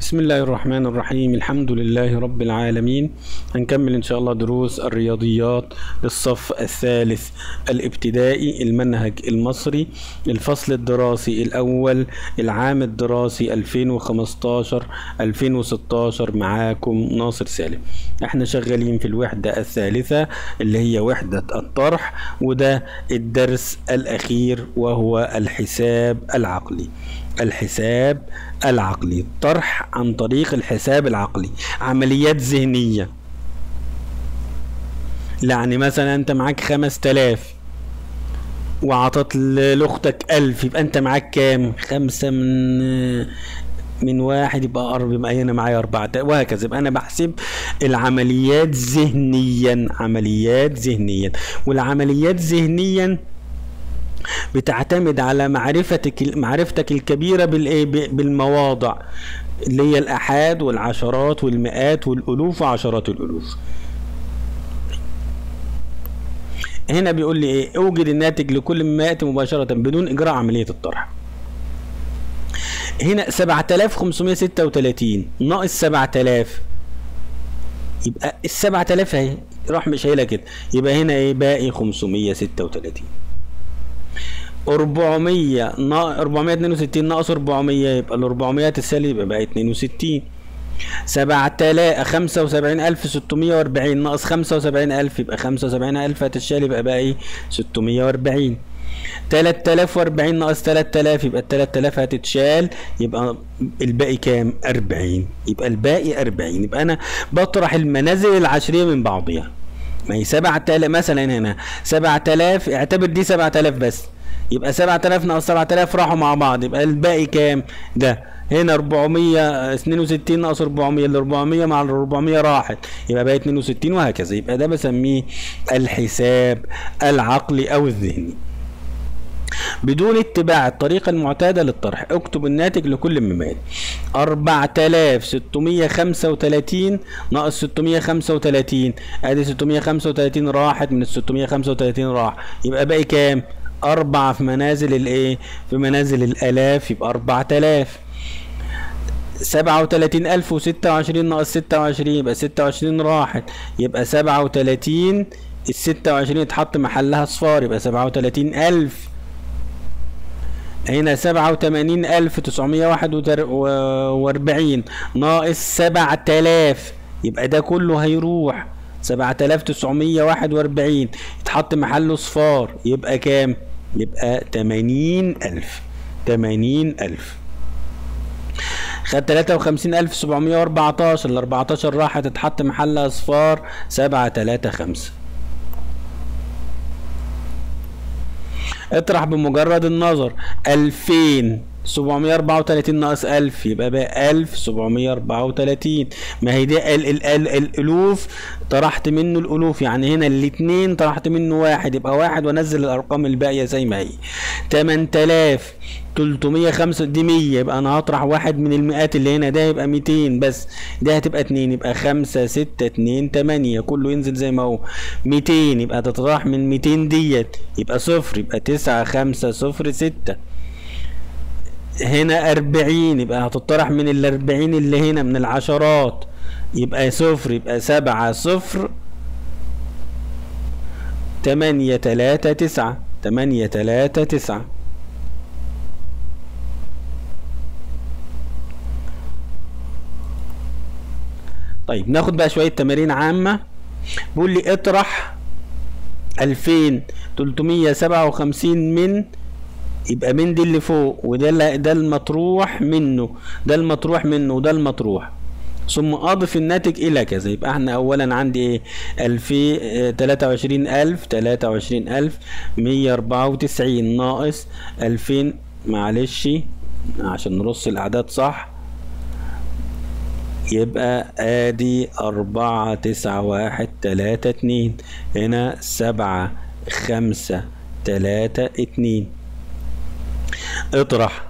بسم الله الرحمن الرحيم الحمد لله رب العالمين هنكمل ان شاء الله دروس الرياضيات للصف الثالث الابتدائي المنهج المصري الفصل الدراسي الاول العام الدراسي 2015 2016 معاكم ناصر سالم احنا شغالين في الوحدة الثالثة اللي هي وحدة الطرح وده الدرس الاخير وهو الحساب العقلي الحساب العقلي الطرح عن طريق الحساب العقلي عمليات ذهنية يعني مثلا انت معاك خمس تلاف وعطت لاختك الف يبقى انت معاك كام خمسة من من واحد يبقى أربعة يبقى أنا معايا أربعة وهكذا يبقى أنا بحسب العمليات ذهنيا عمليات ذهنيا والعمليات ذهنيا بتعتمد على معرفتك معرفتك الكبيره بالايه بالمواضع اللي هي الاحاد والعشرات والمئات والالوف وعشرات الالوف هنا بيقول لي ايه اوجد الناتج لكل مما ياتي مباشره بدون اجراء عمليه الطرح هنا 7536 ناقص 7000 يبقى ال 7000 اهي راح مش شايلها كده يبقى هنا ايه باقي 536 400 نا 462 ناقص 400 يبقى ال 400 السالب يبقى بقى 62 7000 75640 ناقص 75000 يبقى 75000 هتتشال يبقى بقى ايه 640 3040 ناقص 3000 يبقى ال 3000 هتتشال يبقى الباقي كام 40 يبقى الباقي 40 يبقى انا بطرح المنازل العشريه من بعضها ما هي 7000 مثلا هنا 7000 اعتبر دي 7000 بس يبقى 7000 ناقص 7000 راحوا مع بعض يبقى الباقي كام ده هنا 462 ناقص 400 ال 400 مع ال 400 راحت يبقى بقى 62 وهكذا يبقى ده بسميه الحساب العقلي او الذهني بدون اتباع الطريقة المعتادة للطرح اكتب الناتج لكل ممات 4635 ناقص 635 ادي 635 راحت من ال 635 راح يبقى باقي كام أربعة في منازل الإيه؟ في منازل الآلاف يبقى أربعة آلاف سبعة وتلاتين ألف وستة وعشرين ناقص ستة وعشرين يبقى ستة وعشرين راحت يبقى سبعة وتلاتين الستة وعشرين اتحط محلها صفار يبقى سبعة وتلاتين ألف هنا سبعة وتمانين ألف تسعمية واحد وأربعين ناقص سبعة آلاف يبقى ده كله هيروح سبعة آلاف تسعمية واحد وأربعين يتحط محله صفار يبقى كام؟ يبقى تمانين ألف تمانين ألف خد تلاتة وخمسين ألف سبعمية وأربعتاشر الأربعتاشر راحت تتحط محلها صفار سبعة تلاتة خمسة اطرح بمجرد النظر ألفين 734 ناقص 1000 يبقى بقى 1734 ما هي دي ال ال ال الالوف طرحت منه الالوف يعني هنا الاثنين طرحت منه واحد يبقى واحد وانزل الارقام الباقيه زي ما هي 8000 305 دي 100 يبقى انا هطرح واحد من المئات اللي هنا ده يبقى 200 بس ده هتبقى 2 يبقى 5 6 2 8 كله ينزل زي ما هو 200 يبقى تطرح من 200 ديت يبقى صفر يبقى 9 5 0 6 هنا أربعين يبقى هتطرح من الأربعين اللي هنا من العشرات يبقى صفر يبقى سبعة صفر تمانية تلاتة تسعة تمانية تلاتة تسعة طيب ناخد بقى شوية تمارين عامة بيقول لي اطرح ألفين تلتمية سبعة وخمسين من يبقى من دي اللي فوق وده ده المطروح منه ده المطروح منه وده المطروح ثم اضف الناتج الى كذا يبقى احنا اولا عندي ايه الفي تلاتة وعشرين الف تلاتة وعشرين الف مية اربعة وتسعين ناقص الفين معلش عشان نرص الاعداد صح يبقى ادي اربعة تسعة واحد تلاتة اتنين هنا سبعة خمسة تلاتة اتنين اطرح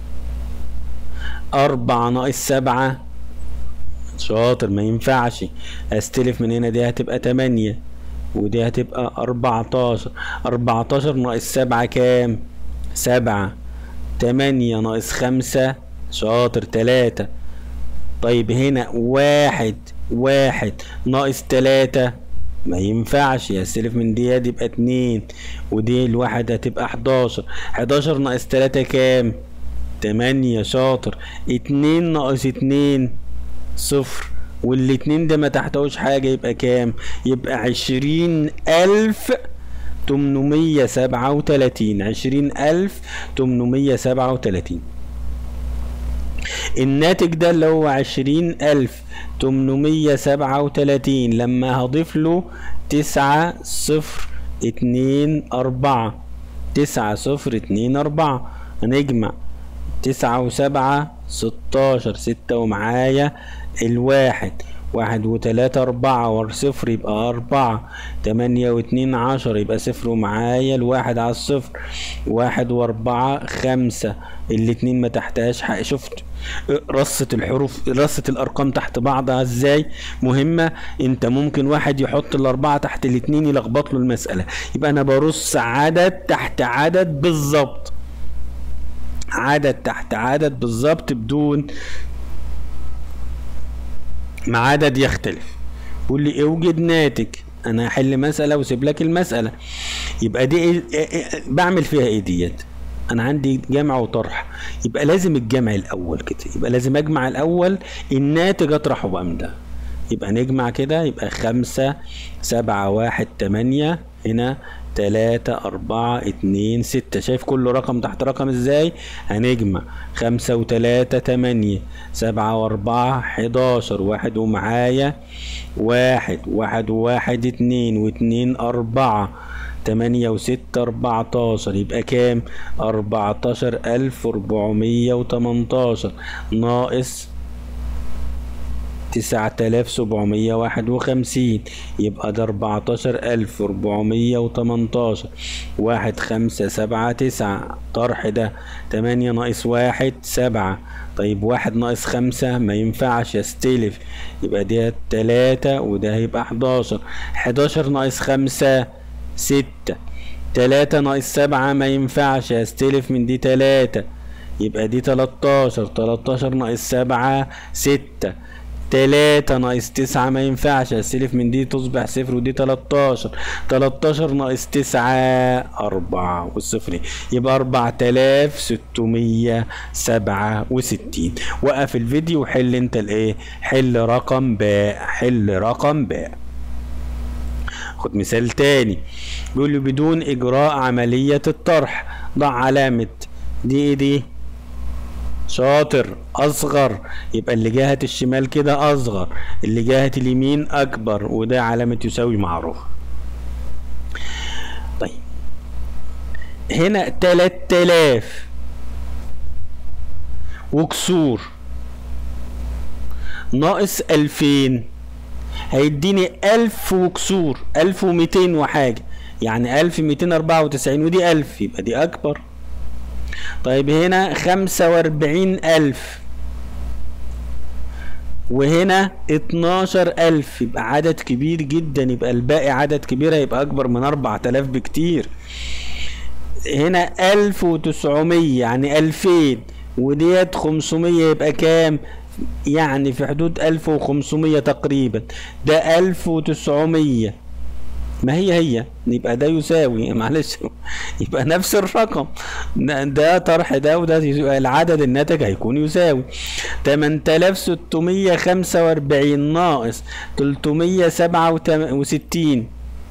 أربعة ناقص سبعة شاطر ما ينفعش استلف من هنا دي هتبقى تمانية ودي هتبقى أربعتاشر أربعتاشر ناقص سبعة كام؟ سبعة تمانية ناقص خمسة شاطر تلاتة طيب هنا واحد واحد ناقص تلاتة ما ينفعش يستلف من دي دي يبقى اتنين ودي الواحد هتبقى حداشر حداشر ناقص تلاتة كام تمانية شاطر اتنين ناقص اتنين صفر والاتنين ده ما تحتوش حاجة يبقى كام يبقى عشرين ألف تمنمية سبعة وتلاتين عشرين ألف تمنمية سبعة وتلاتين الناتج ده اللي هو عشرين ألف تمنمية سبعة وتلاتين لما هضيف له تسعة صفر اتنين أربعة تسعة صفر اتنين أربعة هنجمع تسعة وسبعة ستاشر ستة ومعايا الواحد واحد وتلاتة أربعة وصفر يبقى أربعة تمانية واتنين عشر يبقى صفر ومعايا الواحد على الصفر واحد وأربعة خمسة الاتنين ما تحتهاش حق شفت رصة الحروف رصة الأرقام تحت بعضها ازاي مهمة انت ممكن واحد يحط الأربعة تحت الاتنين يلخبط له المسألة يبقى أنا برص عدد تحت عدد بالظبط عدد تحت عدد بالظبط بدون ما عدد يختلف بيقول لي اوجد ناتج انا هحل مسألة واسيب لك المسألة يبقى دي إيه إيه إيه بعمل فيها ايه ديت انا عندي جمع وطرح يبقى لازم الجمع الاول كده يبقى لازم اجمع الاول الناتج اطرحه بقى من ده يبقى نجمع كده يبقى خمسة سبعة واحد تمانية هنا تلاتة أربعة اتنين ستة شايف كل رقم تحت رقم ازاي هنجمع خمسة وتلاتة تمانية سبعة وأربعة حداشر واحد ومعايا واحد واحد وواحد اتنين واتنين أربعة تمانية وستة أربعتاشر يبقى كام أربعتاشر ألف أربعمية وتمنتاشر ناقص تسعة آلاف سبعمية واحد وخمسين يبقى ده أربعتاشر ألف أربعمية وتمنتاشر واحد خمسة سبعة تسعة طرح ده تمانية ناقص واحد سبعة طيب واحد ناقص خمسة ما ينفعش يستلف يبقى ده تلاتة وده هيبقى حداشر حداشر ناقص خمسة ستة تلاتة ناقص سبعة ما ينفعش يستلف من دي تلاتة يبقى دي تلاتاشر تلاتاشر ناقص سبعة ستة تلاتة ناقص تسعة ما ينفعش استلف من دي تصبح صفر ودي تلاتاشر تلاتاشر ناقص تسعة أربعة والصفر يبقى أربعة تلاف ستمية سبعة وستين وقف الفيديو وحل انت الايه حل رقم باء حل رقم باء خد مثال تاني بيقول لي بدون إجراء عملية الطرح ضع علامة دي ايه دي شاطر اصغر يبقى اللي جهة الشمال كده اصغر اللي جهة اليمين اكبر وده علامة يساوي معروفة طيب هنا تلات الاف وكسور ناقص الفين هيديني الف وكسور الف وميتين وحاجة يعني الف ميتين اربعة وتسعين ودي الف يبقى دي اكبر طيب هنا خمسة واربعين ألف وهنا اتناشر ألف يبقى عدد كبير جدا يبقى الباقي عدد كبير هيبقى أكبر من أربعة آلاف بكتير هنا ألف وتسعمية يعني ألفين وديت خمسمية يبقى كام يعني في حدود ألف وخمسمية تقريبا ده ألف وتسعمية ما هي هي يبقى ده يساوي معلش يبقى نفس الرقم ده, ده طرح ده وده يساوي العدد الناتج هيكون يساوي 8645 ناقص 367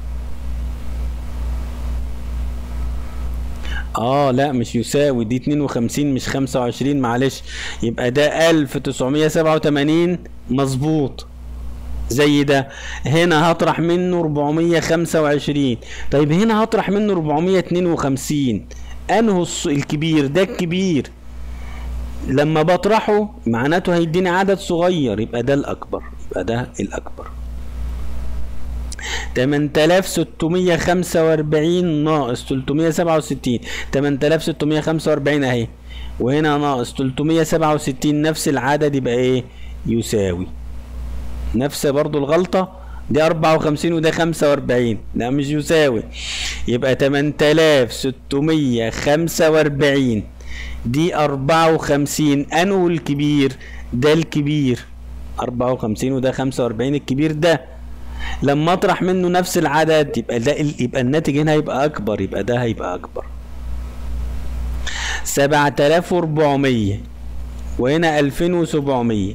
اه لا مش يساوي دي 52 مش 25 معلش يبقى ده 1987 مظبوط زي ده هنا هطرح منه 425 طيب هنا هطرح منه 452 انه الكبير ده الكبير لما بطرحه معناته هيديني عدد صغير يبقى ده الاكبر يبقى ده الاكبر 8645 ناقص 367 8645 اهي وهنا ناقص 367 نفس العدد يبقى ايه يساوي نفس برضو الغلطة دي أربعة وخمسين وده خمسة وأربعين لا مش يساوي يبقى تمن تلاف ستمية خمسة وأربعين دي أربعة وخمسين أنو الكبير ده الكبير 54 وده 45 الكبير ده لما اطرح منه نفس العدد يبقى ده يبقى الناتج هنا هيبقى اكبر يبقى ده هيبقى اكبر 7400 وهنا 2700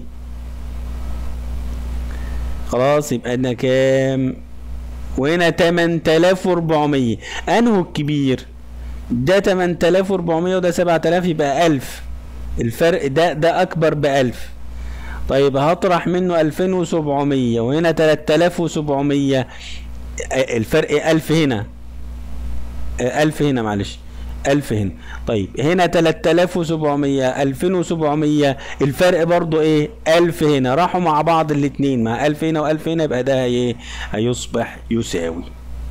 خلاص يبقى لنا كام وهنا 8400 انه الكبير ده 8400 وده 7000 يبقى 1000 الفرق ده ده اكبر ب 1000 طيب هطرح منه 2700 وهنا 3700 الفرق 1000 هنا 1000 هنا معلش 1000 هنا طيب هنا 3700 2700 الفرق برضو ايه 1000 هنا راحوا مع بعض الاثنين مع 1000 هنا و1000 هنا يبقى ده ايه هيصبح يساوي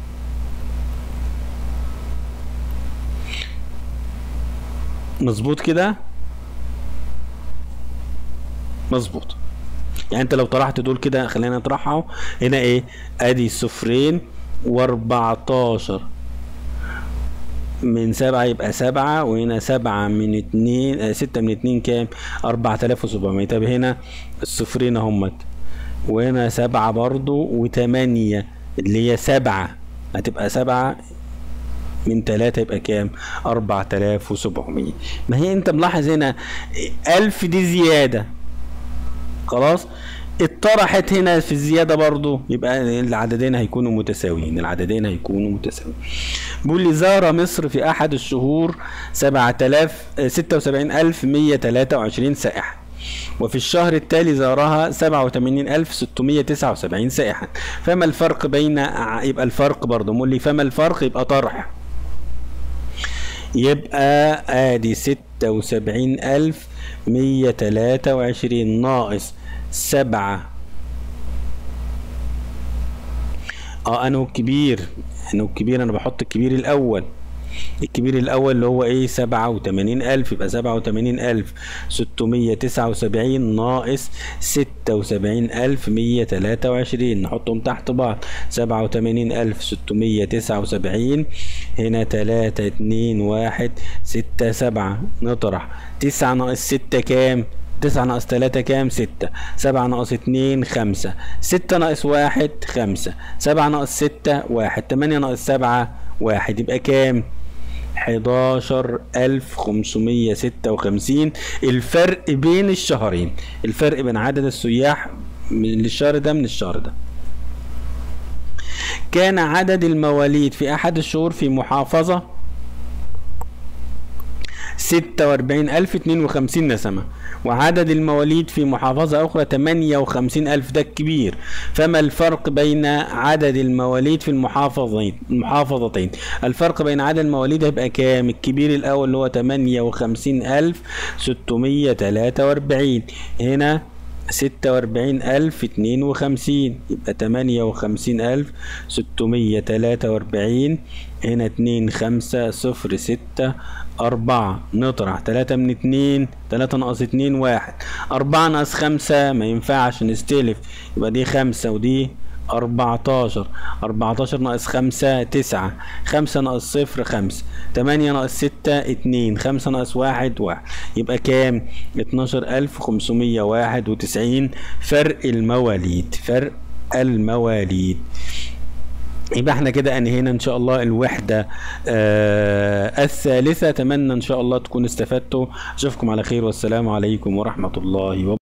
مظبوط كده مظبوط يعني انت لو طرحت دول كده خلينا نطرحهم هنا ايه ادي صفرين و14 من سبعة يبقى سبعة وهنا سبعة من اتنين آه ستة من اتنين كام أربعة آلاف وسبعمية طب هنا الصفرين اهمت وهنا سبعة برضو وتمانية اللي هي سبعة هتبقى سبعة من تلاتة يبقى كام أربعة آلاف وسبعمية ما هي انت ملاحظ هنا ألف دي زيادة خلاص اتطرحت هنا في الزيادة برضو يبقى العددين هيكونوا متساويين العددين هيكونوا متساويين بيقول لي زار مصر في أحد الشهور 7000 76123 سائح وفي الشهر التالي زارها 87679 سائحا فما الفرق بين يبقى الفرق برضه بيقول لي فما الفرق يبقى طرح يبقى ادي 76123 ناقص سبعة اه انا الكبير انا الكبير انا بحط الكبير الاول الكبير الاول اللي هو ايه سبعة وتمانين الف يبقى سبعة وتمانين الف ستمية تسعة وسبعين ناقص ستة وسبعين الف مية تلاتة وعشرين نحطهم تحت بعض سبعة وتمانين الف ستمية تسعة وسبعين هنا تلاتة اتنين واحد ستة سبعة نطرح تسعة ناقص ستة كام تسعة ناقص تلاتة كام ستة سبعة ناقص اتنين خمسة ستة ناقص واحد خمسة سبعة ناقص ستة واحد تمانية ناقص سبعة واحد يبقى كام حداشر ألف خمسمية ستة وخمسين الفرق بين الشهرين الفرق بين عدد السياح من الشهر ده من الشهر ده كان عدد المواليد في أحد الشهور في محافظة ستة وأربعين ألف اتنين وخمسين نسمة وعدد المواليد في محافظة أخرى تمانية وخمسين ألف ده الكبير فما الفرق بين عدد المواليد في المحافظين المحافظتين الفرق بين عدد المواليد هيبقى كام الكبير الأول اللي هو تمانية وخمسين ألف ستمية تلاتة وأربعين هنا ستة وأربعين ألف اتنين وخمسين يبقى تمانية وخمسين ألف ستمية تلاتة وأربعين هنا اتنين خمسة صفر ستة أربعة نطرح تلاتة من اتنين تلاتة ناقص اتنين واحد أربعة ناقص خمسة ما ينفعش نستلف يبقى دي خمسة ودي أربعتاشر أربعتاشر ناقص خمسة تسعة خمسة ناقص صفر خمسة تمانية ناقص ستة اتنين خمسة ناقص واحد واحد يبقى كام اتناشر ألف خمسمية واحد وتسعين فرق المواليد فرق المواليد يبقى احنا كده انهينا ان شاء الله الوحدة آه الثالثة اتمنى ان شاء الله تكونوا استفدتوا اشوفكم على خير والسلام عليكم ورحمة الله وبركاته